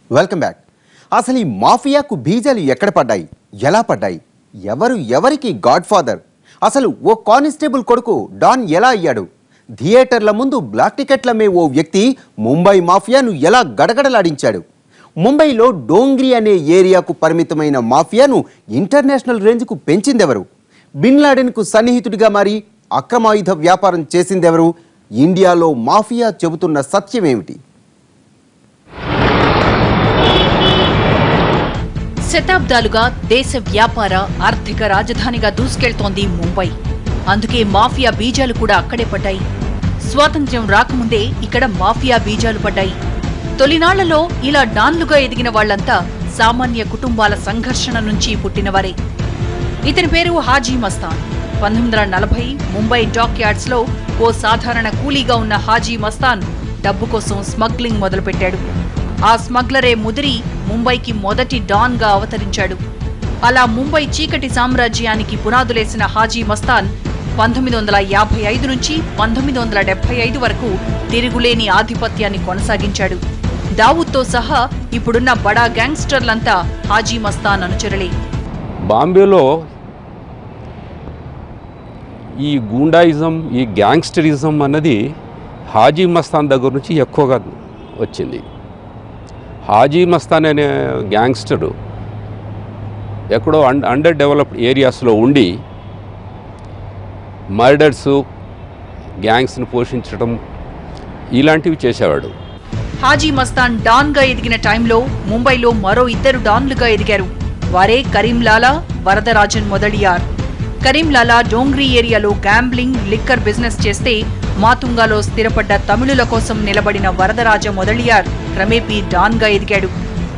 welcome back అసలు ఈ మాఫియాకు బీజాలు ఎక్కడ పడ్డాయి ఎలా పడ్డాయి ఎవరు ఎవరికి గాడ్ ఫాదర్ అసలు ఓ కానిస్టేబుల్ కొడుకు డాన్ ఎలా అయ్యాడు థియేటర్ల ముందు బ్లాక్ టికెట్లమ్మే ఓ వ్యక్తి ముంబై మాఫియాను ఎలా గడగడలాడించాడు ముంబైలో డోంగ్రీ అనే ఏరియాకు పరిమితమైన మాఫియాను ఇంటర్నేషనల్ రేంజ్కు పెంచిందెవరు బిన్ లాడెన్కు సన్నిహితుడిగా మారి అక్రమాయుధ వ్యాపారం చేసిందెవరు ఇండియాలో మాఫియా చెబుతున్న సత్యమేమిటి శతాబ్దాలుగా దేశ వ్యాపార ఆర్థిక రాజధానిగా దూసుకెళ్తోంది ముంబై అందుకే మాఫియా బీజాలు కూడా అక్కడే పడ్డాయి స్వాతంత్ర్యం రాకముందే ఇక్కడ మాఫియా బీజాలు పడ్డాయి తొలినాళ్లలో ఇలా డాన్లుగా ఎదిగిన వాళ్లంతా సామాన్య కుటుంబాల సంఘర్షణ నుంచి పుట్టినవారే ఇతని పేరు హాజీ మస్తాన్ పంతొమ్మిది వందల నలభై ముంబై డాక్ యార్డ్స్ లో ఓ సాధారణ కూలీగా ఉన్న హాజీ మస్తాన్ డబ్బు కోసం స్మగ్లింగ్ మొదలుపెట్టాడు ఆ స్మగ్లరే ముదిరి ముంబైకి మొదటి డాన్ గా అవతరించాడు అలా ముంబై చీకటి సామ్రాజ్యానికి పునాదులేసిన హాజీ మస్తాన్ పంతొమ్మిది వందల యాభై ఐదు నుంచి పంతొమ్మిది వందల డెబ్బై ఐదు వరకు తిరుగులేని ఆధిపత్యాన్ని కొనసాగించాడు దావూద్తో సహా ఇప్పుడున్న బడా గ్యాంగ్స్టర్లంతా హాజీ మస్తాన్ అనుచరులే బాంబేలో ఈ గూండాయిజం ఈ గ్యాంగ్స్టరిజం అన్నది హాజీ మస్తాన్ దగ్గర నుంచి ఎక్కువగా వచ్చింది హాజీ మస్తాన్ అనే గ్యాంగ్స్టరు ఎక్కడో అండ్ అండర్ డెవలప్డ్ ఏరియాస్లో ఉండి మర్డర్స్ గ్యాంగ్స్ని పోషించడం ఇలాంటివి చేసేవాడు హాజీ మస్తాన్ డాన్ గా ఎదిగిన టైంలో ముంబైలో మరో ఇద్దరు డాన్లుగా ఎదిగారు వారే కరీంలాలా వరదరాజన్ మొదలియార్ కరీంలాలా డోంగ్రీ ఏరియాలో గ్యాంబ్లింగ్ లిక్కర్ బిజినెస్ చేస్తే మాతుంగాలో స్థిరపడ్డ తమిళుల కోసం నిలబడిన వరదరాజ మొదలియార్ క్రమేపీ డాన్ గా ఎదిగాడు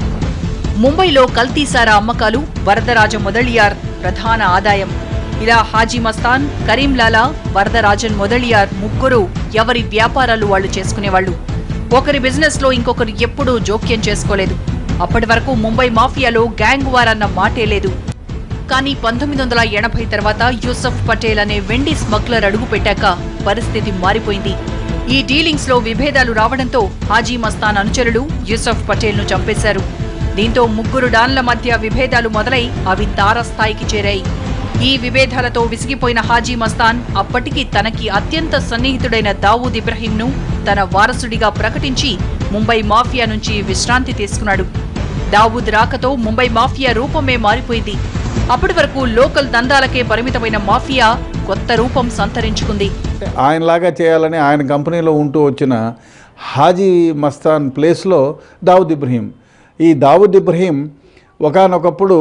ముంబైలో కల్తీసారా అమ్మకాలు వరదరాజ మొదలియార్ ప్రధాన ఆదాయం ఇలా హాజీ మస్తాన్ కరీంలాలా వరదరాజన్ మొదలియార్ ముగ్గురు ఎవరి వ్యాపారాలు వాళ్ళు చేసుకునేవాళ్ళు ఒకరి బిజినెస్ లో ఇంకొకరు ఎప్పుడూ జోక్యం చేసుకోలేదు అప్పటి వరకు ముంబై మాఫియాలో గ్యాంగ్ వార్ అన్న మాటే లేదు కానీ పంతొమ్మిది వందల ఎనభై తర్వాత యూసఫ్ పటేల్ అనే వెండి స్మగ్లర్ అడుగు పెట్టాక పరిస్థితి మారిపోయింది ఈ డీలింగ్స్ లో విభేదాలు రావడంతో హాజీ మస్తాన్ అనుచరులు యూసఫ్ పటేల్ ను చంపేశారు దీంతో ముగ్గురు డాన్ల మధ్య విభేదాలు మొదలై అవి తారస్థాయికి చేరాయి ఈ విభేదాలతో విసిగిపోయిన హాజీ మస్తాన్ అప్పటికి తనకి అత్యంత సన్నిహితుడైన దావూద్ ఇబ్రహీంను తన వారసుడిగా ప్రకటించి ముంబై మాఫియా నుంచి విశ్రాంతి తీసుకున్నాడు దావూద్ రాకతో ముంబై మాఫియా రూపమే మారిపోయింది అప్పటి వరకు లోకల్ దందాలకే పరిమితమైన మాఫియా కొత్త రూపం సంతరించుకుంది ఆయనలాగా చేయాలని ఆయన కంపెనీలో ఉంటూ వచ్చిన హాజీ మస్తాన్ ప్లేస్లో దావుద్ ఇబ్రహీం ఈ దావుద్ ఇబ్రహీం ఒకనొకప్పుడు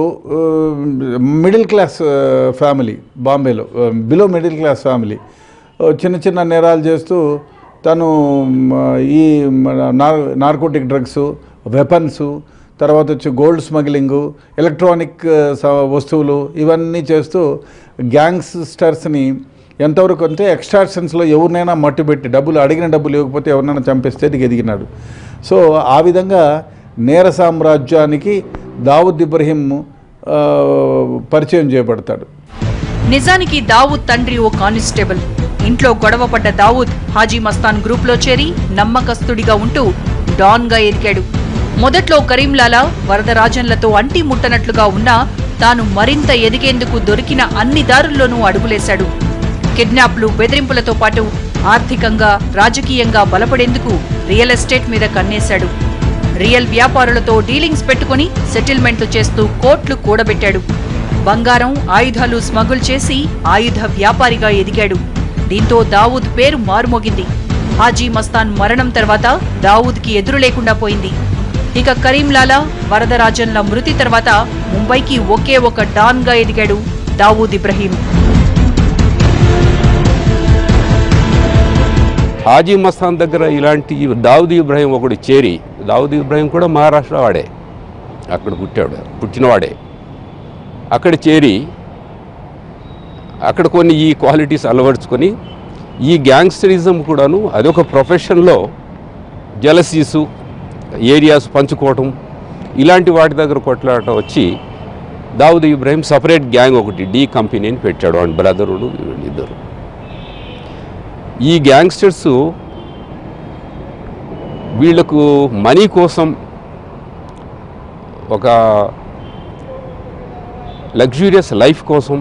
మిడిల్ క్లాస్ ఫ్యామిలీ బాంబేలో బిలో మిడిల్ క్లాస్ ఫ్యామిలీ చిన్న చిన్న నేరాలు చేస్తూ తను మ, ఈ నార్ నార్కోటిక్ డ్రగ్స్ వెపన్స్ తర్వాత వచ్చి గోల్డ్ స్మగ్లింగు ఎలక్ట్రానిక్ ఆ, స- వస్తువులు ఇవన్నీ చేస్తూ గ్యాంగ్స్టర్స్ని ఎంతవరకు అంటే ఎక్స్ట్రాక్షన్స్లో ఎవరినైనా మట్టుబెట్టి డబ్బులు అడిగిన డబ్బులు ఇవ్వకపోతే ఎవరినైనా చంపేస్తే ఎదిగినాడు సో ఆ విధంగా నేర సామ్రాజ్యానికి దావుద్ ఇబ్రహీం ఆ, పరిచయం చేయబడతాడు నిజానికి దావూద్ తండ్రి ఓ కానిస్టేబుల్ ఇంట్లో గొడవపడ్డ దావూద్ హాజీ మస్తాన్ గ్రూప్లో చేరి నమ్మకస్తుడిగా ఉంటూ డాన్ గా ఎదిగాడు మొదట్లో కరీంలాలా వరదరాజన్లతో అంటి ముట్టనట్లుగా ఉన్నా తాను మరింత ఎదిగేందుకు దొరికిన అన్ని దారుల్లోనూ అడుగులేశాడు కిడ్నాప్లు బెదిరింపులతో పాటు ఆర్థికంగా రాజకీయంగా బలపడేందుకు రియల్ ఎస్టేట్ మీద కన్నేశాడు రియల్ వ్యాపారులతో డీలింగ్స్ పెట్టుకుని సెటిల్మెంట్లు చేస్తూ కోట్లు కూడబెట్టాడు బంగారం ఆయుధాలు స్మగుల్ చేసి ఆయుధ వ్యాపారిగా ఎదిగాడు దీంతో దావూద్ పేరు మారుమోగింది హాజీ మస్తాన్ మరణం తర్వాత దావూద్కి ఎదురు లేకుండా పోయింది ఇక కరీంలాలా వరదరాజన్ల మృతి తర్వాత ముంబైకి ఒకే ఒక డాన్గా ఎదిగాడు దావూద్ ఇబ్రహీం హాజీ మస్తాన్ దగ్గర ఇలాంటి దావుద్ ఇబ్రాహీం ఒకడు చేరి దావుద్ ఇబ్రాహీం కూడా మహారాష్ట్ర వాడే అక్కడ పుట్టాడు పుట్టినవాడే అక్కడ చేరి అక్కడ కొన్ని ఈ క్వాలిటీస్ అలవర్చుకొని ఈ గ్యాంగ్స్టరిజం కూడాను అదొక ప్రొఫెషన్లో జలసీసు ఏరియాస్ పంచుకోవటం ఇలాంటి వాటి దగ్గర కొట్లాడటం వచ్చి దావుద్ ఇబ్రాహీం సపరేట్ గ్యాంగ్ ఒకటి డి కంపెనీ అని పెట్టాడు అండ్ బ్రదరుడు ఇద్దరు ఈ గ్యాంగ్స్టర్స్ వీళ్లకు మనీ కోసం ఒక లగ్జూరియస్ లైఫ్ కోసం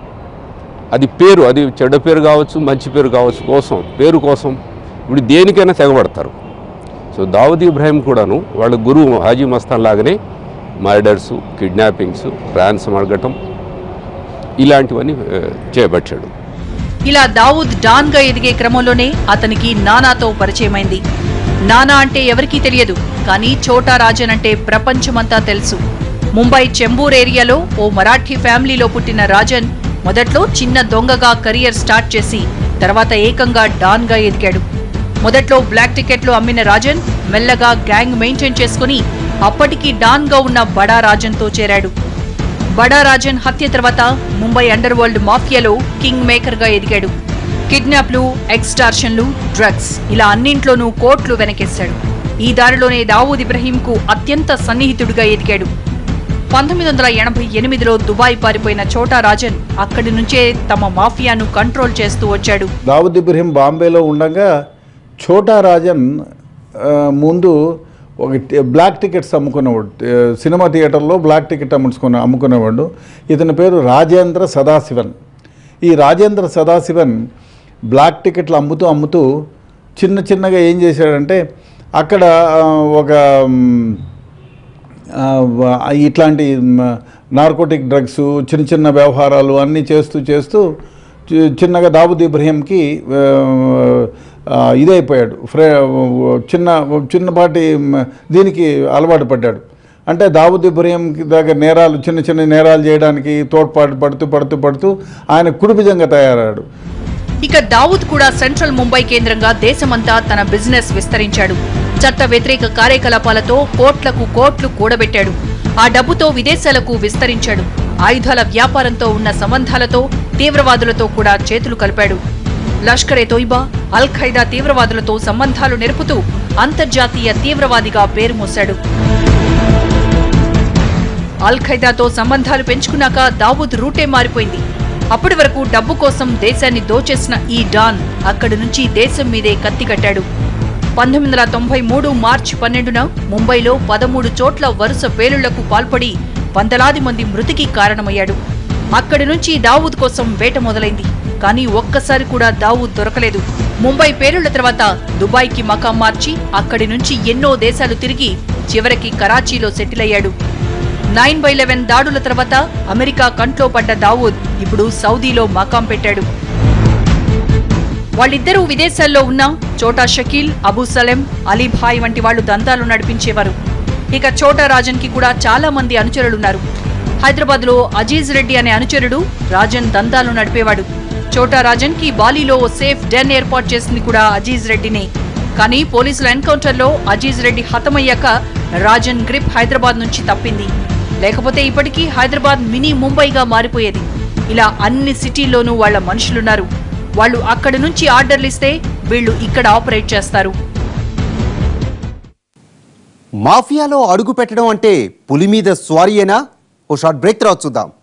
అది పేరు అది చెడ్డ పేరు కావచ్చు మంచి పేరు కావచ్చు కోసం పేరు కోసం ఇప్పుడు దేనికైనా తెగబడతారు సో దావుద్ ఇబ్రాహిం కూడాను వాళ్ళ గురువు హాజీ మస్తాన్ లాగానే మర్డర్స్ కిడ్నాపింగ్స్ ర్యాన్సమ్ అడగటం ఇలాంటివన్నీ ఆ, చేపట్టాడు ఇలా దావూద్ డాన్ గా ఎదిగే క్రమంలోనే అతనికి నానాతో పరిచయమైంది నానా అంటే ఎవరికీ తెలియదు కానీ చోటా రాజన్ అంటే ప్రపంచమంతా తెలుసు ముంబై చెంబూర్ ఏరియాలో ఓ మరాఠీ ఫ్యామిలీలో పుట్టిన రాజన్ మొదట్లో చిన్న దొంగగా కెరియర్ స్టార్ట్ చేసి తర్వాత ఏకంగా డాన్ గా ఎదిగాడు మొదట్లో బ్లాక్ టికెట్లు అమ్మిన రాజన్ మెల్లగా గ్యాంగ్ మెయింటైన్ చేసుకుని అప్పటికి డాన్ గా ఉన్న బడా రాజన్తో చేరాడు బడా రాజన్ హత్య తర్వాత ముంబై అండర్ వరల్డ్ మాఫియాలో కింగ్ మేకర్ గా ఎదిగాడు కిడ్నాప్లు ఎక్స్టార్షన్లు డ్రగ్స్ ఇలా అన్నింట్లోనూ కోట్లు వెనకేశాడు ఈ దారిలోనే దావూద్ ఇబ్రహీంకు అత్యంత సన్నిహితుడిగా ఎదిగాడు పంతొమ్మిది వందల ఎనభై ఎనిమిదిలో దుబాయ్ పారిపోయిన చోటా రాజన్ అక్కడి నుంచే తమ మాఫియాను కంట్రోల్ చేస్తూ వచ్చాడు దావుద్ ఇబ్రహీం బాంబేలో ఉండగా ఛోటా రాజన్ ఆ, ముందు ఒక టి- బ్లాక్ టికెట్స్ అమ్ముకునేవాడు ఆ, సినిమా థియేటర్లో బ్లాక్ టికెట్ అమ్ముకునే అమ్ముకునేవాడు ఇతని పేరు రాజేంద్ర సదాశివన్ ఈ రాజేంద్ర సదాశివన్ బ్లాక్ టికెట్లు అమ్ముతూ అమ్ముతూ చిన్న చిన్నగా ఏం చేశాడంటే అక్కడ ఆ, ఒక మ్, ఆ, వ- ఇట్లాంటి నార్కోటిక్ డ్రగ్స్ చిన్న చిన్న వ్యవహారాలు అన్నీ చేస్తూ చేస్తూ చి- చిన్నగా దావుద్ ఇబ్రహీంకి ఆ, ఆ, ఇదైపోయాడు ఫ్రే చిన్న చిన్నపాటి మ్, దీనికి అలవాటు పడ్డాడు అంటే దావుద్ ఇబ్రహీం దగ్గర నేరాలు చిన్న చిన్న నేరాలు చేయడానికి తోడ్పాటు పడుతూ పడుతూ పడుతూ ఆయన కుడిభుజంగా తయారయ్యాడు ఇక దావూద్ కూడా సెంట్రల్ ముంబై కేంద్రంగా దేశమంతా తన బిజినెస్ విస్తరించాడు చట్ట వ్యతిరేక కార్యకలాపాలతో కోట్లకు కోట్లు కూడబెట్టాడు ఆ డబ్బుతో విదేశాలకు విస్తరించాడు ఆయుధాల వ్యాపారంతో ఉన్న సంబంధాలతో తీవ్రవాదులతో కూడా చేతులు కలిపాడు లష్కరే తోయిబా అల్ ఖైదా తీవ్రవాదులతో సంబంధాలు నెరుపుతూ అంతర్జాతీయ తీవ్రవాదిగా పేరు మోశాడు అల్ ఖైదాతో సంబంధాలు పెంచుకున్నాక దావూద్ రూటే మారిపోయింది అప్పటి వరకు డబ్బు కోసం దేశాన్ని దోచేసిన ఈ డాన్ అక్కడి నుంచి దేశం మీదే కత్తి కట్టాడు పంతొమ్మిది వందల తొంభై మూడు మార్చి పన్నెండున ముంబైలో పదమూడు చోట్ల వరుస పేలుళ్లకు పాల్పడి వందలాది మంది మృతికి కారణమయ్యాడు అక్కడి నుంచి దావూద్ కోసం వేట మొదలైంది కానీ ఒక్కసారి కూడా దావూద్ దొరకలేదు ముంబై పేలుళ్ల తర్వాత దుబాయ్కి మకాం మార్చి అక్కడి నుంచి ఎన్నో దేశాలు తిరిగి చివరికి కరాచీలో సెటిల్ అయ్యాడు నైన్ బై లెవెన్ దాడుల తర్వాత అమెరికా కంట్లో పడ్డ దావూద్ ఇప్పుడు సౌదీలో మకాం పెట్టాడు వాళ్ళిద్దరూ విదేశాల్లో ఉన్న చోటా షకీల్ అబూ సలెం అలీభాయ్ వంటి వాళ్ళు దంతాలు నడిపించేవారు ఇక చోటా రాజన్ కి కూడా చాలా మంది అనుచరులున్నారు హైదరాబాద్ లో అజీజ్ రెడ్డి అనే అనుచరుడు రాజన్ దంతాలు నడిపేవాడు చోటా రాజన్ కి బాలీలో ఓ సేఫ్ డెన్ ఏర్పాటు చేసింది కూడా అజీజ్ రెడ్డినే కానీ పోలీసుల ఎన్కౌంటర్ లో అజీజ్ రెడ్డి హతమయ్యాక రాజన్ గ్రిప్ హైదరాబాద్ నుంచి తప్పింది లేకపోతే ఇప్పటికీ హైదరాబాద్ మినీ ముంబైగా మారిపోయేది ఇలా అన్ని సిటీల్లోనూ వాళ్ళ మనుషులున్నారు వాళ్ళు అక్కడి నుంచి ఆర్డర్లు ఇస్తే వీళ్ళు ఇక్కడ ఆపరేట్ చేస్తారు మాఫియాలో అడుగు పెట్టడం అంటే పులి మీద స్వారీయేనా ఓ షార్ట్ బ్రేక్ తర్వాత చూద్దాం